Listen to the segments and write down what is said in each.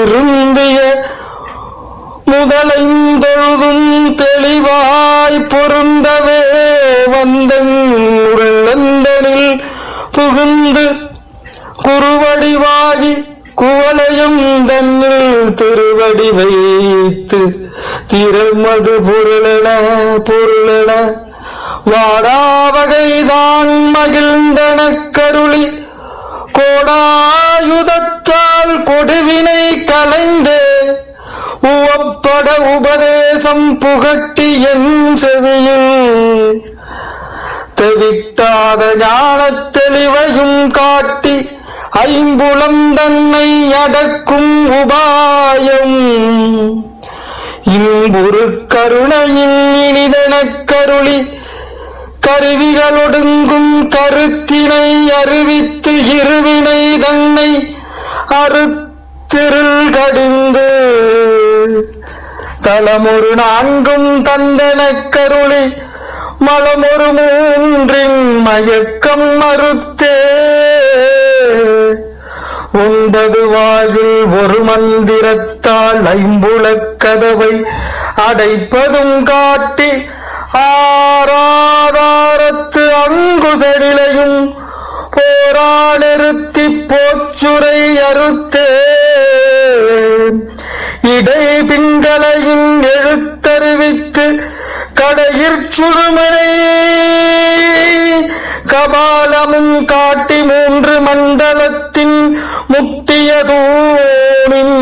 திருந்திய முதலைந்தொழுதும் தெளிவாய் பொருந்தவே வந்தன் உள்ளந்தனில் புகுந்து குறுவடிவாகி குவளையும் தன்னில் திருவடி வைத்து திறமது பொருளென பொருளென வாடாவகைதான் மகிழ்ந்தன கருளி கோடாயுதத்தால் கொடுவினை கலைந்தே உவப்பட உபதேசம் புகட்டி என் செவியில் தெவிட்டாத ஞானத் தெளிவையும் காட்டி ஐம்புலம் தன்னை அடக்கும் உபாயம் இம்புரு கருணையின் இனிதனக் கருளி கருவிகளொடுங்கும் கருத்தினை அறிவித்து இருவினை தன்னை அறுத்திருள் கடிந்து தலமொரு நான்கும் தந்தனக் கருளி மலமொரு மூன்றின் மயக்கம் மறுத்தே ஒன்பது வாயில் ஒரு மந்திரத்தால் ஐம்புலக் கதவை அடைப்பதும் காட்டி ஆராதாரத்து அங்குசடிலையும் போரா நிறுத்தி போச்சுரை அறுத்தே இடை பிங்களையும் எழுத்தறிவித்து கடையிற் சுழுமனை கபாலமும் காட்டி மூன்று மண்டலத்தின் முக்தியதூனின்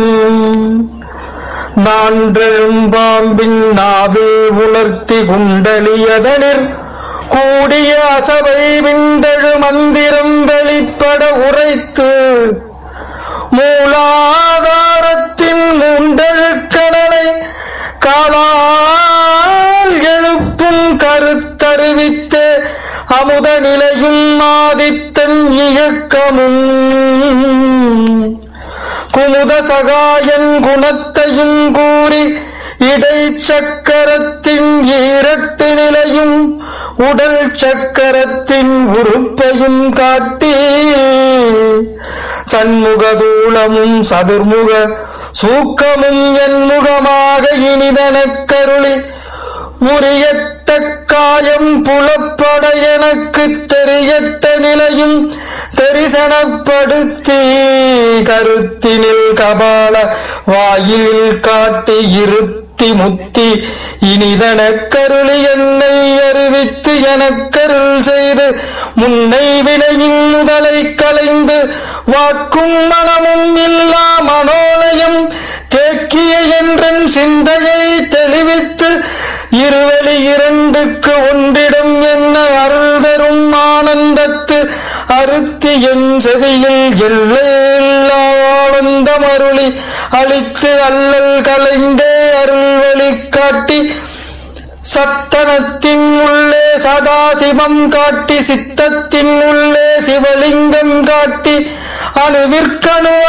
நான்றெழும் பாம்பின் நாவில் உணர்த்தி குண்டலியதனிர் கூடிய அசவை விண்டழு மந்திரம் வெளிப்பட உரைத்து மூலாதாரத்தின் மூண்டழுக்கடலை காலால் எழுப்பும் கருத்தறிவித்து அமுத நிலையும் ஆதித்தன் இயக்கமும் குமுத சகாயன் குணத்தையும் கூறி இடை சக்கரத்தின் ஈரட்டு நிலையும் உடல் சக்கரத்தின் உறுப்பையும் காட்டி சண்முகதூலமும் சதுர்முக சூக்கமும் என் முகமாக இனிதனக் கருளி முறியட்ட காயம் புலப்பட எனக்கு தெரியட்ட நிலையும் தெரிசனப்படுத்தி கருத்தினில் கபால வாயிலில் காட்டி இருத்தி முத்தி இனிதன கருளி என்னை அறிவித்து எனக்கருள் செய்து முன்னை வினையின் முதலை கலைந்து வாக்கும் மனமும் இல்லா மனோலயம் தேக்கிய என்றன் சிந்தையை தெளிவித்து இருவழி இரண்டுக்கு ஒன்றிடம் என்ன அருள் தரும் ஆனந்தத்து அறுத்தி என் செவியில் எல்லையில்லா ஆனந்தம் அருளி அளித்து அல்லல் கலைந்தே அருள் வழி காட்டி சத்தனத்தின் உள்ளே சதாசிவம் காட்டி சித்தத்தின் உள்ளே சிவலிங்கம் காட்டி அணுவிற்கணுவா